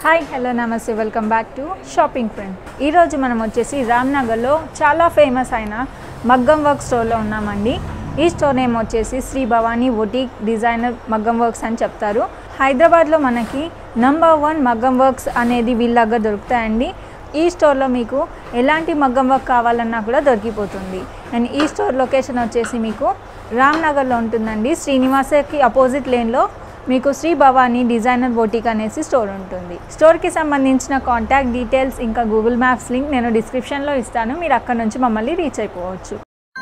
hi hello నమస్తే welcome back to shopping friend ఈరోజు మనం వచ్చేసి రామ్నగర్లో చాలా ఫేమస్ అయిన మగ్గం వర్క్ స్టోర్లో ఉన్నామండి ఈ స్టోర్ నేమ్ వచ్చేసి శ్రీ భవానీ బొటిక్ డిజైనర్ మగ్గం వర్క్స్ అని చెప్తారు హైదరాబాద్లో మనకి నంబర్ వన్ మగ్గం వర్క్స్ అనేది వీళ్ళ దగ్గర దొరుకుతాయండి ఈ స్టోర్లో మీకు ఎలాంటి మగ్గం వర్క్ కావాలన్నా కూడా దొరికిపోతుంది అండ్ ఈ స్టోర్ లొకేషన్ వచ్చేసి మీకు రామ్నగర్లో ఉంటుందండి శ్రీనివాసకి అపోజిట్ లేన్లో మీకు శ్రీ భవానీ డిజైనర్ బోటిక్ అనేసి స్టోర్ ఉంటుంది స్టోర్కి సంబంధించిన కాంటాక్ట్ డీటెయిల్స్ ఇంకా గూగుల్ మ్యాప్స్ లింక్ నేను డిస్క్రిప్షన్లో ఇస్తాను మీరు అక్కడ నుంచి మమ్మల్ని రీచ్ అయిపోవచ్చు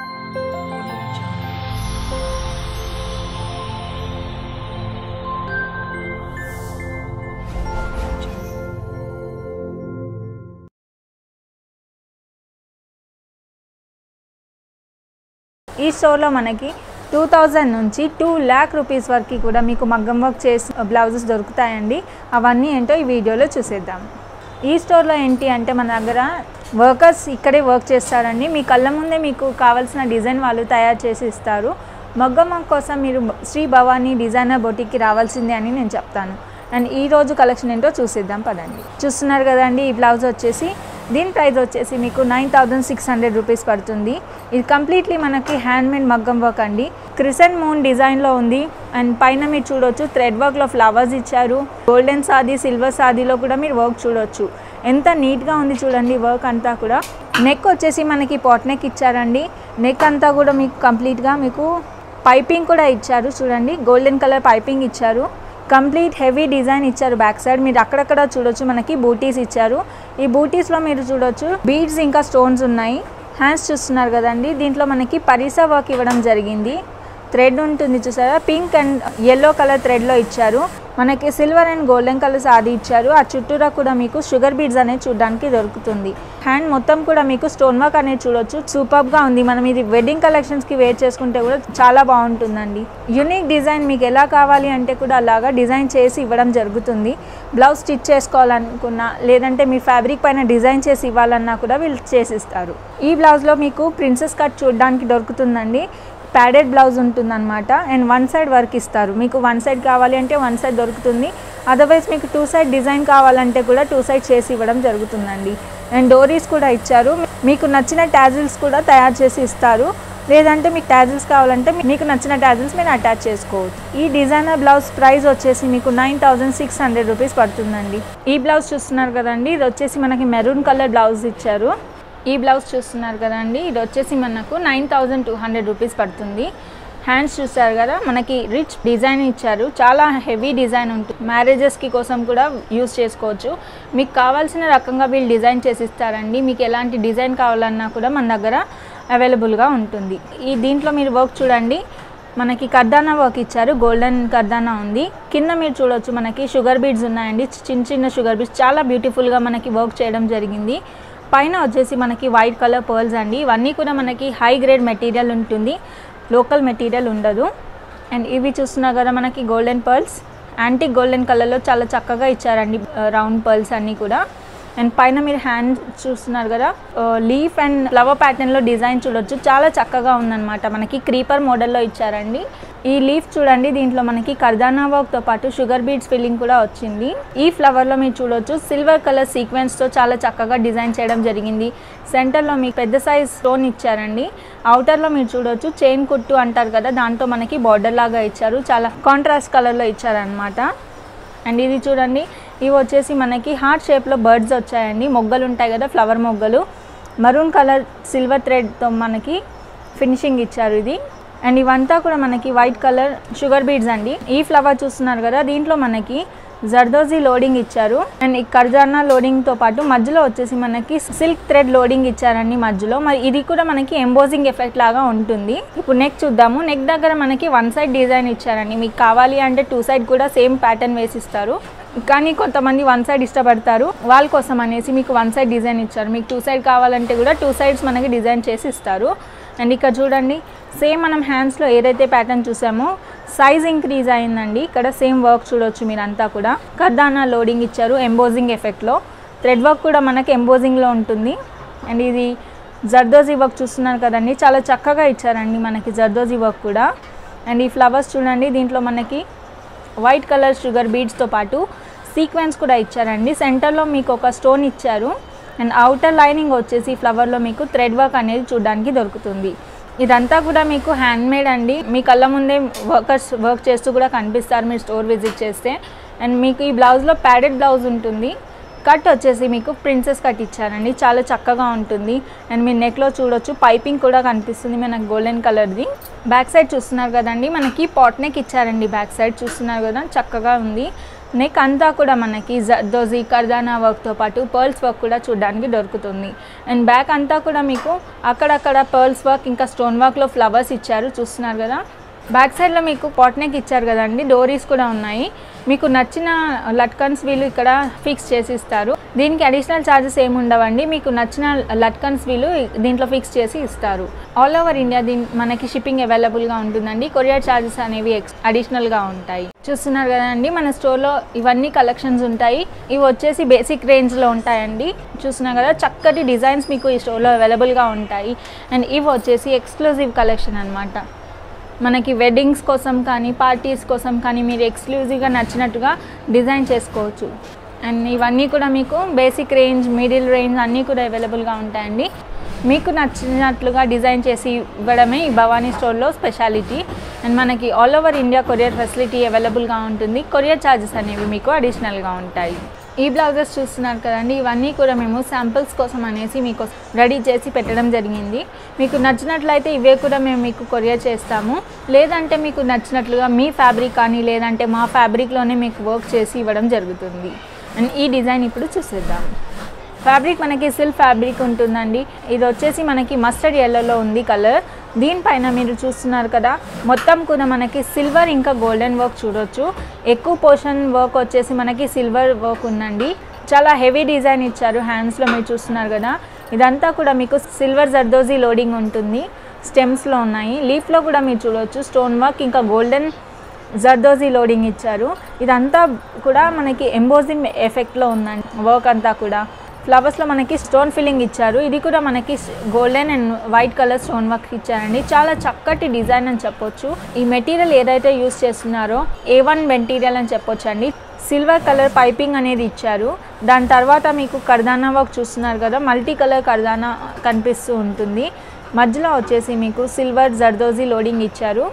ఈ స్టోర్లో మనకి టూ థౌజండ్ నుంచి టూ ల్యాక్ రూపీస్ వరకు కూడా మీకు మగ్గం వర్క్ చేసి బ్లౌజెస్ దొరుకుతాయండి అవన్నీ ఏంటో ఈ వీడియోలో చూసేద్దాం ఈ స్టోర్లో ఏంటి అంటే మన దగ్గర వర్కర్స్ ఇక్కడే వర్క్ చేస్తారండి మీ కళ్ళ ముందే మీకు కావాల్సిన డిజైన్ వాళ్ళు తయారు చేసి ఇస్తారు మగ్గం వర్క్ కోసం మీరు శ్రీ భవానీ డిజైనర్ బొటిక్కి రావాల్సిందే అని నేను చెప్తాను అండ్ ఈ రోజు కలెక్షన్ ఏంటో చూసేద్దాం పదండి చూస్తున్నారు కదండి ఈ బ్లౌజ్ వచ్చేసి దీని ప్రైస్ వచ్చేసి మీకు nine thousand six hundred rupees పడుతుంది ఇది కంప్లీట్లీ మనకి హ్యాండ్మేడ్ మగ్గం వర్క్ అండి క్రిసెంట్ మూన్ డిజైన్లో ఉంది అండ్ పైన మీరు చూడొచ్చు థ్రెడ్ వర్క్లో ఫ్లవర్స్ ఇచ్చారు గోల్డెన్ సాదీ సిల్వర్ సాదీలో కూడా మీరు వర్క్ చూడొచ్చు ఎంత నీట్గా ఉంది చూడండి వర్క్ అంతా కూడా నెక్ వచ్చేసి మనకి పాట్ నెక్ ఇచ్చారండి నెక్ అంతా కూడా మీకు కంప్లీట్గా మీకు పైపింగ్ కూడా ఇచ్చారు చూడండి గోల్డెన్ కలర్ పైపింగ్ ఇచ్చారు కంప్లీట్ హెవీ డిజైన్ ఇచ్చారు బ్యాక్ సైడ్ మీరు అక్కడక్కడ చూడొచ్చు మనకి బూటీస్ ఇచ్చారు ఈ బూటీస్లో మీరు చూడొచ్చు బీడ్స్ ఇంకా స్టోన్స్ ఉన్నాయి హ్యాండ్స్ చూస్తున్నారు కదండి దీంట్లో మనకి పరిసా వర్క్ ఇవ్వడం జరిగింది థ్రెడ్ ఉంటుంది చూసారా పింక్ అండ్ ఎల్లో కలర్ థ్రెడ్లో ఇచ్చారు మనకి సిల్వర్ అండ్ గోల్డెన్ కలర్స్ అది ఇచ్చారు ఆ చుట్టూరా కూడా మీకు షుగర్ బీడ్స్ అనేది చూడడానికి దొరుకుతుంది హ్యాండ్ మొత్తం కూడా మీకు స్టోన్ వర్క్ అనేది చూడొచ్చు సూపర్గా ఉంది మనం ఇది వెడ్డింగ్ కలెక్షన్స్కి వేర్ చేసుకుంటే కూడా చాలా బాగుంటుందండి యునిక్ డిజైన్ మీకు ఎలా కావాలి అంటే కూడా అలాగా డిజైన్ చేసి ఇవ్వడం జరుగుతుంది బ్లౌజ్ స్టిచ్ చేసుకోవాలనుకున్నా లేదంటే మీ ఫ్యాబ్రిక్ పైన డిజైన్ చేసి ఇవ్వాలన్నా కూడా వీళ్ళు చేసిస్తారు ఈ బ్లౌజ్లో మీకు ప్రిన్సెస్ కట్ చూడడానికి దొరుకుతుందండి ప్యాడెడ్ బ్లౌజ్ ఉంటుందన్నమాట అండ్ వన్ సైడ్ వర్క్ ఇస్తారు మీకు వన్ సైడ్ కావాలి అంటే వన్ సైడ్ దొరుకుతుంది అదర్వైజ్ మీకు టూ సైడ్ డిజైన్ కావాలంటే కూడా టూ సైడ్ చేసి ఇవ్వడం జరుగుతుందండి అండ్ డోరీస్ కూడా ఇచ్చారు మీకు నచ్చిన ట్యాజిల్స్ కూడా తయారు చేసి ఇస్తారు లేదంటే మీకు ట్యాజిల్స్ కావాలంటే మీకు నచ్చిన ట్యాజిల్స్ మీరు అటాచ్ చేసుకోవచ్చు ఈ డిజైనర్ బ్లౌజ్ ప్రైస్ వచ్చేసి మీకు nine thousand six hundred rupees పడుతుందండి ఈ బ్లౌజ్ చూస్తున్నారు కదండి ఇది వచ్చేసి మనకి మెరూన్ కలర్ బ్లౌజ్ ఇచ్చారు ఈ బ్లౌజ్ చూస్తున్నారు కదండి ఇది వచ్చేసి మనకు nine thousand two hundred rupees పడుతుంది హ్యాండ్స్ చూస్తారు కదా మనకి రిచ్ డిజైన్ ఇచ్చారు చాలా హెవీ డిజైన్ ఉంటుంది మ్యారేజెస్కి కోసం కూడా యూస్ చేసుకోవచ్చు మీకు కావాల్సిన రకంగా వీళ్ళు డిజైన్ చేసి ఇస్తారండి మీకు ఎలాంటి డిజైన్ కావాలన్నా కూడా మన దగ్గర అవైలబుల్గా ఉంటుంది ఈ దీంట్లో మీరు వర్క్ చూడండి మనకి కర్దానా వర్క్ ఇచ్చారు గోల్డెన్ కర్దానా ఉంది కింద మీరు చూడొచ్చు మనకి షుగర్ బీడ్స్ ఉన్నాయండి చిన్న చిన్న షుగర్ బీడ్స్ చాలా బ్యూటిఫుల్గా మనకి వర్క్ చేయడం జరిగింది పైన వచ్చేసి మనకి వైట్ కలర్ పర్ల్స్ అండి ఇవన్నీ కూడా మనకి హై గ్రేడ్ మెటీరియల్ ఉంటుంది లోకల్ మెటీరియల్ ఉండదు అండ్ ఇవి చూస్తున్నారు కదా మనకి గోల్డెన్ పర్ల్స్ యాంటిక్ గోల్డెన్ కలర్లో చాలా చక్కగా ఇచ్చారండి రౌండ్ పర్ల్స్ అన్నీ కూడా అండ్ పైన మీరు హ్యాండ్ చూస్తున్నారు కదా లీఫ్ అండ్ ఫ్లవర్ ప్యాటర్న్లో డిజైన్ చూడొచ్చు చాలా చక్కగా ఉందన్నమాట మనకి క్రీపర్ మోడల్లో ఇచ్చారండి ఈ లీఫ్ చూడండి దీంట్లో మనకి కర్దానా వర్క్తో పాటు షుగర్ బీడ్స్ ఫిల్లింగ్ కూడా వచ్చింది ఈ ఫ్లవర్లో మీరు చూడొచ్చు సిల్వర్ కలర్ సీక్వెన్స్తో చాలా చక్కగా డిజైన్ చేయడం జరిగింది సెంటర్లో మీకు పెద్ద సైజ్ స్టోన్ ఇచ్చారండి అవుటర్లో మీరు చూడొచ్చు చైన్ కుట్టు అంటారు కదా దాంతో మనకి బార్డర్ లాగా ఇచ్చారు చాలా కాంట్రాస్ట్ కలర్లో ఇచ్చారనమాట అండ్ ఇది చూడండి ఇవి వచ్చేసి మనకి హార్ట్ షేప్లో బర్డ్స్ వచ్చాయండి మొగ్గలు ఉంటాయి కదా ఫ్లవర్ మొగ్గలు మరూన్ కలర్ సిల్వర్ థ్రెడ్తో మనకి ఫినిషింగ్ ఇచ్చారు ఇది అండ్ ఇవంతా కూడా మనకి వైట్ కలర్ షుగర్ బీడ్స్ అండి ఈ ఫ్లవర్ చూస్తున్నారు కదా దీంట్లో మనకి జర్దోజీ లోడింగ్ ఇచ్చారు అండ్ ఈ కర్జానా లోడింగ్తో పాటు మధ్యలో వచ్చేసి మనకి సిల్క్ థ్రెడ్ లోడింగ్ ఇచ్చారండి మధ్యలో మరి ఇది కూడా మనకి ఎంబోజింగ్ ఎఫెక్ట్ లాగా ఉంటుంది ఇప్పుడు నెక్ చూద్దాము నెక్ దగ్గర మనకి వన్ సైడ్ డిజైన్ ఇచ్చారండి మీకు కావాలి అంటే టూ సైడ్ కూడా సేమ్ ప్యాటర్న్ వేసిస్తారు కానీ కొంతమంది వన్ సైడ్ ఇష్టపడతారు వాళ్ళ కోసం అనేసి మీకు వన్ సైడ్ డిజైన్ ఇచ్చారు మీకు టూ సైడ్ కావాలంటే కూడా టూ సైడ్స్ మనకి డిజైన్ చేసి ఇస్తారు అండ్ ఇక్కడ చూడండి సేమ్ మనం హ్యాండ్స్లో ఏదైతే ప్యాటర్న్ చూసామో సైజ్ ఇంక్రీజ్ అయిందండి ఇక్కడ సేమ్ వర్క్ చూడొచ్చు మీరంతా కూడా కర్దానా లోడింగ్ ఇచ్చారు ఎంబోజింగ్ ఎఫెక్ట్లో థ్రెడ్ వర్క్ కూడా మనకి ఎంబోజింగ్లో ఉంటుంది అండ్ ఇది జర్దోజీ వర్క్ చూస్తున్నారు కదండి చాలా చక్కగా ఇచ్చారండి మనకి జర్దోజీ వర్క్ కూడా అండ్ ఈ ఫ్లవర్స్ చూడండి దీంట్లో మనకి వైట్ కలర్ షుగర్ బీడ్స్తో పాటు సీక్వెన్స్ కూడా ఇచ్చారండి సెంటర్లో మీకు ఒక స్టోన్ ఇచ్చారు అండ్ అవుటర్ లైనింగ్ వచ్చేసి ఫ్లవర్లో మీకు థ్రెడ్ వర్క్ అనేది చూడడానికి దొరుకుతుంది ఇదంతా కూడా మీకు హ్యాండ్ మేడ్ అండి మీ కళ్ళ ముందే వర్కర్స్ వర్క్ చేస్తూ కూడా కనిపిస్తారు మీరు స్టోర్ విజిట్ చేస్తే అండ్ మీకు ఈ బ్లౌజ్లో ప్యాడెడ్ బ్లౌజ్ ఉంటుంది కట్ వచ్చేసి మీకు ప్రిన్సెస్ కట్ ఇచ్చారండి చాలా చక్కగా ఉంటుంది అండ్ మీ నెక్లో చూడొచ్చు పైపింగ్ కూడా కనిపిస్తుంది మనకు గోల్డెన్ కలర్ది బ్యాక్ సైడ్ చూస్తున్నారు కదండి మనకి పాట్ నెక్ ఇచ్చారండి బ్యాక్ సైడ్ చూస్తున్నారు కదా చక్కగా ఉంది నెక్ అంతా కూడా మనకి జర్దోజీ కర్దానా వర్క్తో పాటు పర్ల్స్ వర్క్ కూడా చూడడానికి దొరుకుతుంది అండ్ బ్యాక్ అంతా కూడా మీకు అక్కడక్కడ పర్ల్స్ వర్క్ ఇంకా స్టోన్ వర్క్లో ఫ్లవర్స్ ఇచ్చారు చూస్తున్నారు కదా బ్యాక్ సైడ్లో మీకు పాట్ నెక్ ఇచ్చారు కదండి డోరీస్ కూడా ఉన్నాయి మీకు నచ్చిన లట్కన్స్ వీళ్ళు ఇక్కడ ఫిక్స్ చేసి ఇస్తారు దీనికి అడిషనల్ ఛార్జెస్ ఏమి ఉండవండి మీకు నచ్చిన లట్కన్స్ వీళ్ళు దీంట్లో ఫిక్స్ చేసి ఇస్తారు ఆల్ ఓవర్ ఇండియా దీని మనకి షిప్పింగ్ అవైలబుల్గా ఉంటుందండి కొరియర్ ఛార్జెస్ అనేవి ఎక్స్ అడిషనల్గా ఉంటాయి చూస్తున్నారు కదండి మన స్టోర్లో ఇవన్నీ కలెక్షన్స్ ఉంటాయి ఇవి వచ్చేసి బేసిక్ రేంజ్లో ఉంటాయండి చూస్తున్నారు కదా చక్కటి డిజైన్స్ మీకు ఈ స్టోర్లో అవైలబుల్గా ఉంటాయి అండ్ ఇవి వచ్చేసి ఎక్స్క్లూజివ్ కలెక్షన్ అనమాట మనకి వెడ్డింగ్స్ కోసం కానీ పార్టీస్ కోసం కానీ మీరు ఎక్స్క్లూజివ్గా నచ్చినట్టుగా డిజైన్ చేసుకోవచ్చు అండ్ ఇవన్నీ కూడా మీకు బేసిక్ రేంజ్ మిడిల్ రేంజ్ అన్నీ కూడా అవైలబుల్గా ఉంటాయండి మీకు నచ్చినట్లుగా డిజైన్ చేసి ఇవ్వడమే ఈ భవానీ స్టోర్లో స్పెషాలిటీ అండ్ మనకి all over India courier facility అవైలబుల్గా ఉంటుంది కొరియర్ ఛార్జెస్ అనేవి మీకు అడిషనల్గా ఉంటాయి ఈ బ్లౌజెస్ చూస్తున్నారు కదండి ఇవన్నీ కూడా మేము శాంపిల్స్ కోసం అనేసి మీకు రెడీ చేసి పెట్టడం జరిగింది మీకు నచ్చినట్లయితే ఇవే కూడా మేము మీకు కొరియర్ చేస్తాము లేదంటే మీకు నచ్చినట్లుగా మీ ఫ్యాబ్రిక్ కానీ లేదంటే మా ఫ్యాబ్రిక్లోనే మీకు వర్క్ చేసి ఇవ్వడం జరుగుతుంది అండ్ ఈ డిజైన్ ఇప్పుడు చూసేద్దాం ఫ్యాబ్రిక్ మనకి సిల్క్ ఫ్యాబ్రిక్ ఉంటుందండి ఇది వచ్చేసి మనకి మస్టర్డ్ ఎల్లోలో ఉంది కలర్ దీనిపైన మీరు చూస్తున్నారు కదా మొత్తం కూడా మనకి సిల్వర్ ఇంకా గోల్డెన్ వర్క్ చూడొచ్చు ఎక్కువ పోర్షన్ వర్క్ వచ్చేసి మనకి సిల్వర్ వర్క్ ఉందండి చాలా హెవీ డిజైన్ ఇచ్చారు హ్యాండ్స్లో మీరు చూస్తున్నారు కదా ఇదంతా కూడా మీకు సిల్వర్ జర్దోజీ లోడింగ్ ఉంటుంది స్టెమ్స్లో ఉన్నాయి లీఫ్లో కూడా మీరు చూడొచ్చు స్టోన్ వర్క్ ఇంకా గోల్డెన్ జర్దోజీ లోడింగ్ ఇచ్చారు ఇదంతా కూడా మనకి ఎంబోజింగ్ ఎఫెక్ట్లో ఉందండి వర్క్ అంతా కూడా ఫ్లవర్స్లో మనకి స్టోన్ ఫిల్లింగ్ ఇచ్చారు ఇది కూడా మనకి golden and white colour stone work ఇచ్చారండి చాలా చక్కటి డిజైన్ అని చెప్పొచ్చు ఈ మెటీరియల్ ఏదైతే యూస్ చేస్తున్నారో ఏ వన్ మెటీరియల్ అని చెప్పొచ్చు అండి సిల్వర్ కలర్ పైపింగ్ అనేది ఇచ్చారు దాని తర్వాత మీకు కర్దానా వర్క్ చూస్తున్నారు కదా మల్టీ కలర్ కర్దానా కనిపిస్తూ ఉంటుంది మధ్యలో వచ్చేసి మీకు సిల్వర్ జర్దోజీ లోడింగ్ ఇచ్చారు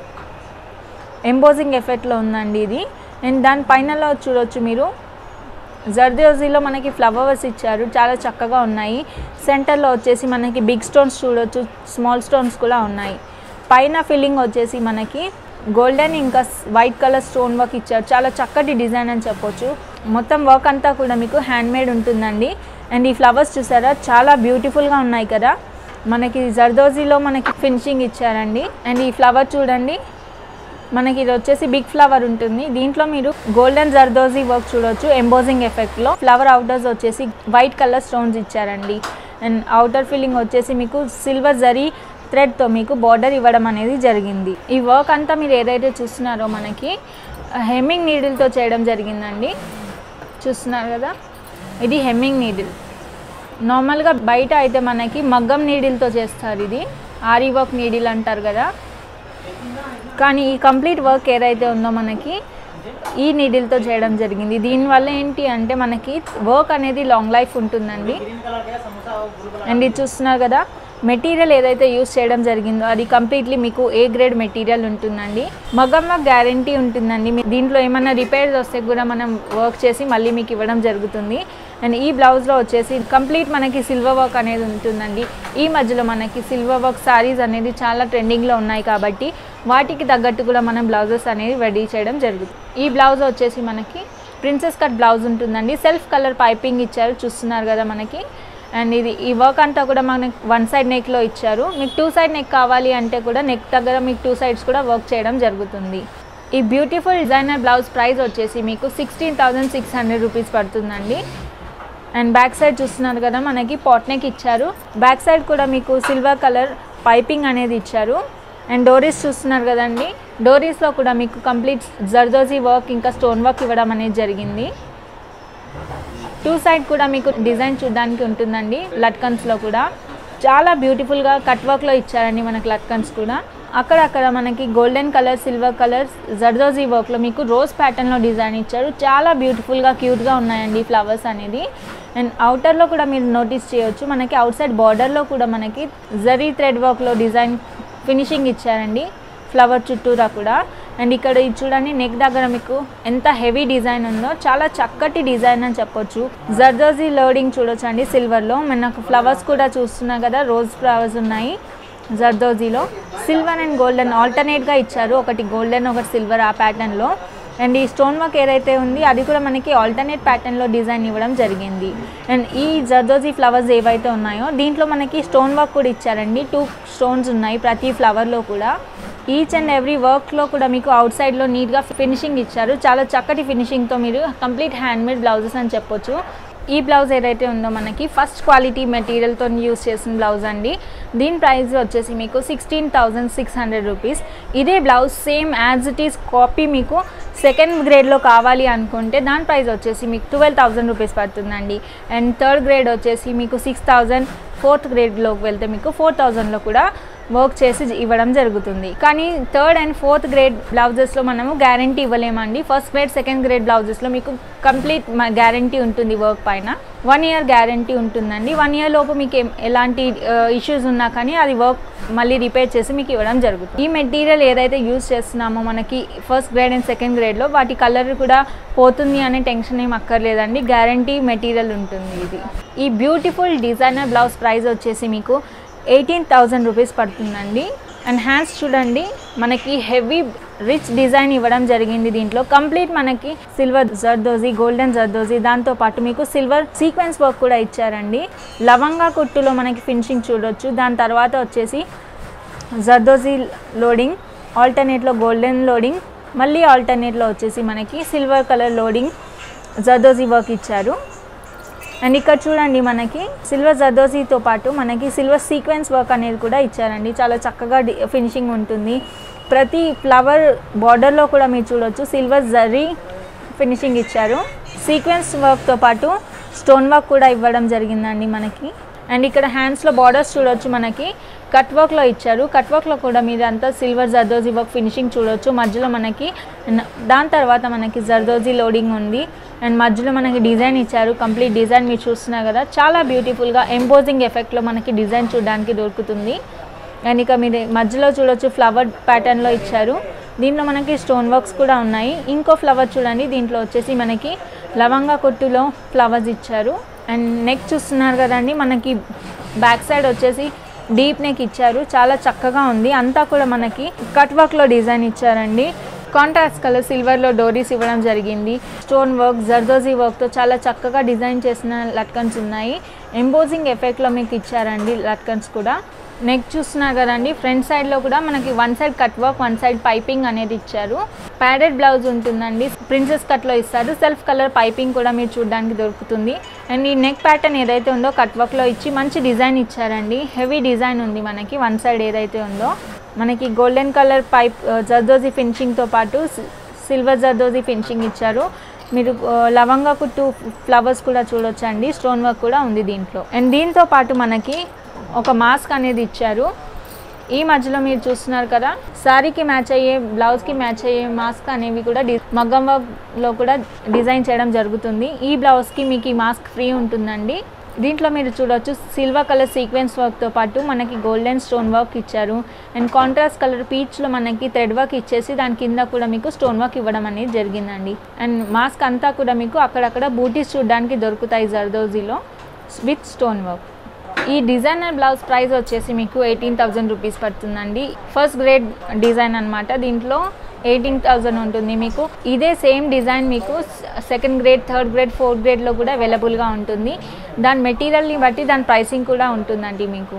ఎంబోజింగ్ ఎఫెక్ట్లో ఉందండి ఇది అండ్ దాని పైనలో చూడొచ్చు మీరు జర్దోజీలో మనకి ఫ్లవర్స్ ఇచ్చారు చాలా చక్కగా ఉన్నాయి సెంటర్లో వచ్చేసి మనకి బిగ్ స్టోన్స్ చూడొచ్చు స్మాల్ స్టోన్స్ కూడా ఉన్నాయి పైన ఫిల్లింగ్ వచ్చేసి మనకి గోల్డెన్ ఇంకా వైట్ కలర్ స్టోన్ వర్క్ ఇచ్చారు చాలా చక్కటి డిజైన్ అని చెప్పొచ్చు మొత్తం వర్క్ అంతా కూడా మీకు హ్యాండ్ మేడ్ ఉంటుందండి అండ్ ఈ ఫ్లవర్స్ చూసారా చాలా బ్యూటిఫుల్గా ఉన్నాయి కదా మనకి జర్దోజీలో మనకి ఫినిషింగ్ ఇచ్చారండి అండ్ ఈ ఫ్లవర్ చూడండి మనకి ఇది వచ్చేసి బిగ్ ఫ్లవర్ ఉంటుంది దీంట్లో మీరు గోల్డెన్ జర్దోజీ వర్క్ చూడొచ్చు ఎంబోజింగ్ ఎఫెక్ట్లో ఫ్లవర్ అవుటర్స్ వచ్చేసి వైట్ కలర్ స్టోన్స్ ఇచ్చారండి అండ్ అవుటర్ ఫిల్లింగ్ వచ్చేసి మీకు సిల్వర్ జరీ థ్రెడ్తో మీకు బార్డర్ ఇవ్వడం అనేది జరిగింది ఈ వర్క్ అంతా మీరు ఏదైతే చూస్తున్నారో మనకి హెమ్మింగ్ నీడిల్తో చేయడం జరిగిందండి చూస్తున్నారు కదా ఇది హెమ్మింగ్ నీడిల్ నార్మల్గా బయట అయితే మనకి మగ్గం నీడిల్తో చేస్తారు ఇది ఆరీ వర్క్ నీడిల్ అంటారు కదా కానీ ఈ కంప్లీట్ వర్క్ ఏదైతే ఉందో మనకి ఈ నీడిల్తో చేయడం జరిగింది దీనివల్ల ఏంటి అంటే మనకి వర్క్ అనేది లాంగ్ లైఫ్ ఉంటుందండి అండ్ ఇది చూస్తున్నారు కదా మెటీరియల్ ఏదైతే యూస్ చేయడం జరిగిందో అది కంప్లీట్లీ మీకు ఏ గ్రేడ్ మెటీరియల్ ఉంటుందండి మగం వర్క్ గ్యారంటీ ఉంటుందండి మీ- దీంట్లో ఏమైనా రిపేర్స్ వస్తే కూడా మనం వర్క్ చేసి మళ్ళీ మీకు ఇవ్వడం జరుగుతుంది అండ్ ఈ బ్లౌజ్లో వచ్చేసి కంప్లీట్ మనకి సిల్వర్ వర్క్ అనేది ఉంటుందండి ఈ మధ్యలో మనకి సిల్వర్ వర్క్ సారీస్ అనేది చాలా ట్రెండింగ్లో ఉన్నాయి కాబట్టి వాటికి తగ్గట్టు కూడా మనం బ్లౌజెస్ అనేది రెడీ చేయడం జరుగుతుంది ఈ బ్లౌజ్ వచ్చేసి మనకి ప్రిన్సెస్ కట్ బ్లౌజ్ ఉంటుందండి సెల్ఫ్ కలర్ పైపింగ్ ఇచ్చారు చూస్తున్నారు కదా మనకి అండ్ ఇది ఈ వర్క్ అంతా కూడా మనకి వన్ సైడ్ నెక్లో ఇచ్చారు మీకు టూ సైడ్ నెక్ కావాలి అంటే కూడా నెక్ దగ్గర మీకు టూ సైడ్స్ కూడా వర్క్ చేయడం జరుగుతుంది ఈ బ్యూటిఫుల్ డిజైనర్ బ్లౌజ్ ప్రైస్ వచ్చేసి మీకు sixteen thousand six hundred rupees పడుతుందండి అండ్ బ్యాక్ సైడ్ చూస్తున్నారు కదా మనకి పాట్ నెక్ ఇచ్చారు బ్యాక్ సైడ్ కూడా మీకు సిల్వర్ కలర్ పైపింగ్ అనేది ఇచ్చారు అండ్ డోరీస్ చూస్తున్నారు కదండి డోరీస్లో కూడా మీకు కంప్లీట్ జర్దోజీ వర్క్ ఇంకా స్టోన్ వర్క్ ఇవ్వడం అనేది జరిగింది టూ సైడ్ కూడా మీకు డిజైన్ చూడడానికి ఉంటుందండి లట్కన్స్లో కూడా చాలా బ్యూటిఫుల్గా కట్ వర్క్లో ఇచ్చారండి మనకు లట్కన్స్ కూడా అక్కడక్కడ మనకి golden colour silver colour zardozi వర్క్లో మీకు రోజ్ ప్యాటర్న్లో డిజైన్ ఇచ్చారు చాలా బ్యూటిఫుల్గా క్యూట్గా ఉన్నాయండి ఫ్లవర్స్ అనేది అండ్ అవుటర్లో కూడా మీరు నోటీస్ చేయొచ్చు మనకి అవుట్ సైడ్ బార్డర్లో కూడా మనకి జరీ థ్రెడ్ వర్క్లో డిజైన్ ఫినిషింగ్ ఇచ్చారండి ఫ్లవర్ చుట్టూరా కూడా అండ్ ఇక్కడ ఇది చూడండి నెక్ దగ్గర మీకు ఎంత హెవీ డిజైన్ ఉందో చాలా చక్కటి డిజైన్ అని చెప్పొచ్చు జర్దోజీ లోడింగ్ చూడొచ్చు అండి సిల్వర్లో మనకు ఫ్లవర్స్ కూడా చూస్తున్నా కదా రోజ్ ఫ్లవర్స్ ఉన్నాయి జర్దోజీలో సిల్వర్ అండ్ గోల్డెన్ ఆల్టర్నేట్గా ఇచ్చారు ఒకటి గోల్డెన్ ఒకటి సిల్వర్ ఆ ప్యాటర్న్లో అండ్ ఈ స్టోన్ వర్క్ ఏదైతే ఉంది అది కూడా మనకి ఆల్టర్నేట్ ప్యాటర్న్లో డిజైన్ ఇవ్వడం జరిగింది అండ్ ఈ జర్దోజీ ఫ్లవర్స్ ఏవైతే ఉన్నాయో దీంట్లో మనకి స్టోన్ వర్క్ కూడా ఇచ్చారండి టూ స్టోన్స్ ఉన్నాయి ప్రతి ఫ్లవర్లో కూడా ఈచ్ అండ్ ఎవ్రీ వర్క్లో కూడా మీకు అవుట్ సైడ్లో నీట్గా ఫినిషింగ్ ఇచ్చారు చాలా చక్కటి ఫినిషింగ్తో మీరు కంప్లీట్ హ్యాండ్మేడ్ బ్లౌజెస్ అని చెప్పొచ్చు ఈ బ్లౌజ్ ఏదైతే ఉందో మనకి ఫస్ట్ క్వాలిటీ మెటీరియల్తో యూస్ చేసిన బ్లౌజ్ అండి దీని ప్రైస్ వచ్చేసి మీకు sixteen thousand six hundred rupees ఇదే blouse same as it is copy మీకు సెకండ్ గ్రేడ్లో కావాలి అనుకుంటే దాని ప్రైస్ వచ్చేసి మీకు ట్వెల్వ్ థౌజండ్ రూపీస్ పడుతుందండి అండ్ థర్డ్ గ్రేడ్ వచ్చేసి మీకు సిక్స్ థౌజండ్ ఫోర్త్ గ్రేడ్లోకి వెళ్తే మీకు ఫోర్ థౌజండ్లో కూడా వర్క్ చేసి ఇవ్వడం జరుగుతుంది కానీ థర్డ్ అండ్ ఫోర్త్ గ్రేడ్ బ్లౌజెస్లో మనము గ్యారంటీ ఇవ్వలేమండి ఫస్ట్ గ్రేడ్ సెకండ్ గ్రేడ్ బ్లౌజెస్లో మీకు కంప్లీట్ గ్యారంటీ ఉంటుంది వర్క్ పైన వన్ ఇయర్ గ్యారంటీ ఉంటుందండి వన్ ఇయర్ లోపు మీకు ఏం- ఎలాంటి ఇష్యూస్ ఉన్నా కానీ అది వర్క్ మళ్ళీ రిపేర్ చేసి మీకు ఇవ్వడం జరుగుతుంది ఈ మెటీరియల్ ఏదైతే యూస్ చేస్తున్నామో మనకి ఫస్ట్ గ్రేడ్ అండ్ సెకండ్ గ్రేడ్లో వాటి కలర్ కూడా పోతుంది అనే టెన్షన్ ఏం అక్కర్లేదండి గ్యారంటీ మెటీరియల్ ఉంటుంది ఇది ఈ బ్యూటిఫుల్ డిజైనర్ బ్లౌజ్ ప్రైస్ వచ్చేసి మీకు ఎయిటీన్ థౌజండ్ రూపీస్ పడుతుందండి అండ్ హ్యాండ్స్ చూడండి మనకి హెవీ రిచ్ డిజైన్ ఇవ్వడం జరిగింది దీంట్లో కంప్లీట్ మనకి సిల్వర్ జర్దోజీ గోల్డెన్ జర్దోజీ దాంతో పాటు మీకు సిల్వర్ సీక్వెన్స్ వర్క్ కూడా ఇచ్చారండి లవంగా కుట్టులో మనకి ఫినిషింగ్ చూడొచ్చు దాని తర్వాత వచ్చేసి జర్దోజీ లోడింగ్ ఆల్టర్నేట్లో గోల్డెన్ లోడింగ్ మళ్ళీ ఆల్టర్నేట్లో వచ్చేసి మనకి silver colour loading zardozi work ఇచ్చారు అండ్ ఇక్కడ చూడండి మనకి సిల్వర్ జర్దోజీతో పాటు మనకి సిల్వర్ సీక్వెన్స్ వర్క్ అనేది కూడా ఇచ్చారండి చాలా చక్కగా డి- ఫినిషింగ్ ఉంటుంది ప్రతి ఫ్లవర్ బార్డర్లో కూడా మీరు చూడొచ్చు సిల్వర్ జరీ ఫినిషింగ్ ఇచ్చారు సీక్వెన్స్ వర్క్తో పాటు స్టోన్ వర్క్ కూడా ఇవ్వడం జరిగిందండి మనకి అండ్ ఇక్కడ హ్యాండ్స్లో బార్డర్స్ చూడొచ్చు మనకి కట్ వర్క్లో ఇచ్చారు కట్ వర్క్లో కూడా మీరు అంతా సిల్వర్ జర్దోజీ వర్క్ ఫినిషింగ్ చూడొచ్చు మధ్యలో మనకి న- దాని తర్వాత మనకి జర్దోజీ లోడింగ్ ఉంది అండ్ మధ్యలో మనకి డిజైన్ ఇచ్చారు కంప్లీట్ డిజైన్ మీరు చూస్తున్నారు కదా చాలా బ్యూటిఫుల్గా ఎంపోజింగ్ ఎఫెక్ట్లో మనకి డిజైన్ చూడడానికి దొరుకుతుంది అండ్ ఇక మీరు మధ్యలో చూడొచ్చు ఫ్లవర్ ప్యాటర్న్లో ఇచ్చారు దీంట్లో మనకి స్టోన్ వర్క్స్ కూడా ఉన్నాయి ఇంకో ఫ్లవర్ చూడండి దీంట్లో వచ్చేసి మనకి లవంగా కొట్టులో ఫ్లవర్స్ ఇచ్చారు అండ్ నెక్ చూస్తున్నారు కదండి మనకి బ్యాక్ సైడ్ వచ్చేసి డీప్ నెక్ ఇచ్చారు చాలా చక్కగా ఉంది అంతా కూడా మనకి కట్ వర్క్లో డిజైన్ ఇచ్చారండి కాంట్రాస్ట్ కలర్ సిల్వర్లో డోరీస్ ఇవ్వడం జరిగింది స్టోన్ వర్క్ జర్దోజీ వర్క్తో చాలా చక్కగా డిజైన్ చేసిన లట్కన్స్ ఉన్నాయి ఎంబోజింగ్ ఎఫెక్ట్లో మీకు ఇచ్చారండి లట్కన్స్ కూడా నెక్ చూస్తున్నారు కదండి ఫ్రంట్ సైడ్లో కూడా మనకి one side cut work one side piping అనేది ఇచ్చారు ప్యాడెడ్ బ్లౌజ్ ఉంటుందండి ప్రిన్సెస్ కట్లో ఇస్తారు సెల్ఫ్ కలర్ పైపింగ్ కూడా మీరు చూడడానికి దొరుకుతుంది అండ్ ఈ నెక్ ప్యాటర్న్ ఏదైతే ఉందో కట్ వర్క్లో ఇచ్చి మంచి డిజైన్ ఇచ్చారండి హెవీ డిజైన్ ఉంది మనకి వన్ సైడ్ ఏదైతే ఉందో మనకి గోల్డెన్ కలర్ పైప్ జర్దోజీ ఫినిషింగ్తో పాటు సి- సిల్వర్ జర్దోజీ ఫినిషింగ్ ఇచ్చారు మీరు ఆ, లవంగా కుట్టు ఫ్లవర్స్ కూడా చూడొచ్చండి స్టోన్ వర్క్ కూడా ఉంది దీంట్లో అండ్ దీంతో పాటు మనకి ఒక మాస్క్ అనేది ఇచ్చారు ఈ మధ్యలో మీరు చూస్తున్నారు కదా శారీకి మ్యాచ్ అయ్యే బ్లౌజ్కి మ్యాచ్ అయ్యే మాస్క్ అనేవి కూడా డి మగ్గం వర్క్లో కూడా డిజైన్ చేయడం జరుగుతుంది ఈ బ్లౌజ్కి మీకు ఈ మాస్క్ ఫ్రీ ఉంటుందండి దీంట్లో మీరు చూడొచ్చు సిల్వర్ కలర్ సీక్వెన్స్ వర్క్తో పాటు మనకి గోల్డెన్ స్టోన్ వర్క్ ఇచ్చారు అండ్ కాంట్రాస్ట్ కలర్ పీచ్లో మనకి థ్రెడ్ వర్క్ ఇచ్చేసి దాని కింద కూడా మీకు స్టోన్ వర్క్ ఇవ్వడం అనేది జరిగిందండి అండ్ మాస్క్ అంతా కూడా మీకు అక్కడక్కడ బూటీస్ చూడడానికి దొరుకుతాయి జర్దోజీలో విత్ స్టోన్ వర్క్ ఈ డిజైనర్ బ్లౌజ్ ప్రైస్ వచ్చేసి మీకు ఎయిటీన్ థౌజండ్ రూపీస్ పడుతుందండి ఫస్ట్ గ్రేడ్ డిజైన్ అన్నమాట దీంట్లో ఎయిటీన్ థౌజండ్ ఉంటుంది మీకు ఇదే సేమ్ డిజైన్ మీకు second grade third grade fourth గ్రేడ్లో కూడా అవైలబుల్గా ఉంటుంది దాని మెటీరియల్ని బట్టి దాని ప్రైసింగ్ కూడా ఉంటుందండి మీకు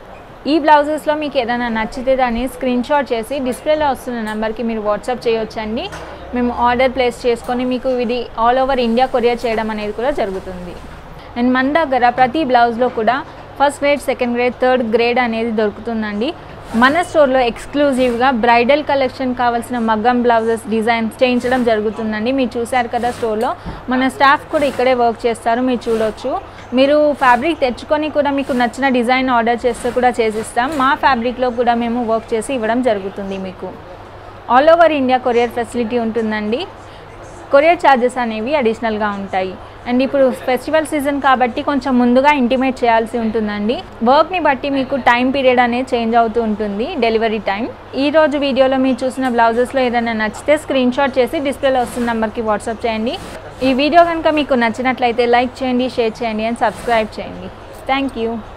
ఈ బ్లౌజెస్లో మీకు ఏదైనా నచ్చితే దాన్ని స్క్రీన్ షాట్ చేసి డిస్ప్లేలో వస్తున్న నెంబర్కి మీరు వాట్సాప్ చేయొచ్చండి మేము ఆర్డర్ ప్లేస్ చేసుకొని మీకు ఇది ఆల్ ఓవర్ ఇండియా కొరియర్ చేయడం అనేది కూడా జరుగుతుంది అండ్ మన దగ్గర ప్రతి బ్లౌజ్లో కూడా first grade second grade third grade అనేది దొరుకుతుందండి మన స్టోర్లో ఎక్స్క్లూజివ్గా బ్రైడల్ కలెక్షన్ కావాల్సిన మగ్గం బ్లౌజెస్ డిజైన్స్ చేయించడం జరుగుతుందండి మీరు చూశారు కదా స్టోర్లో మన స్టాఫ్ కూడా ఇక్కడే వర్క్ చేస్తారు మీరు చూడొచ్చు మీరు ఫ్యాబ్రిక్ తెచ్చుకొని కూడా మీకు నచ్చిన డిజైన్ ఆర్డర్ చేస్తే కూడా చేసిస్తాం మా ఫ్యాబ్రిక్లో కూడా మేము వర్క్ చేసి ఇవ్వడం జరుగుతుంది మీకు all over India courier facility ఉంటుందండి కొరియర్ ఛార్జెస్ అనేవి అడిషనల్గా ఉంటాయి అండ్ ఇప్పుడు ఫెస్టివల్ సీజన్ కాబట్టి కొంచెం ముందుగా ఇంటిమేట్ చేయాల్సి ఉంటుందండి వర్క్ని బట్టి మీకు టైం పీరియడ్ అనేది చేంజ్ అవుతూ ఉంటుంది డెలివరీ టైం ఈ రోజు వీడియోలో మీరు చూసిన బ్లౌజెస్లో ఏదైనా నచ్చితే స్క్రీన్ షాట్ చేసి డిస్ప్లేలో వస్తున్న నెంబర్కి వాట్సాప్ చేయండి ఈ వీడియో కనుక మీకు నచ్చినట్లయితే లైక్ చేయండి షేర్ చేయండి అండ్ సబ్స్క్రైబ్ చేయండి థ్యాంక్ యూ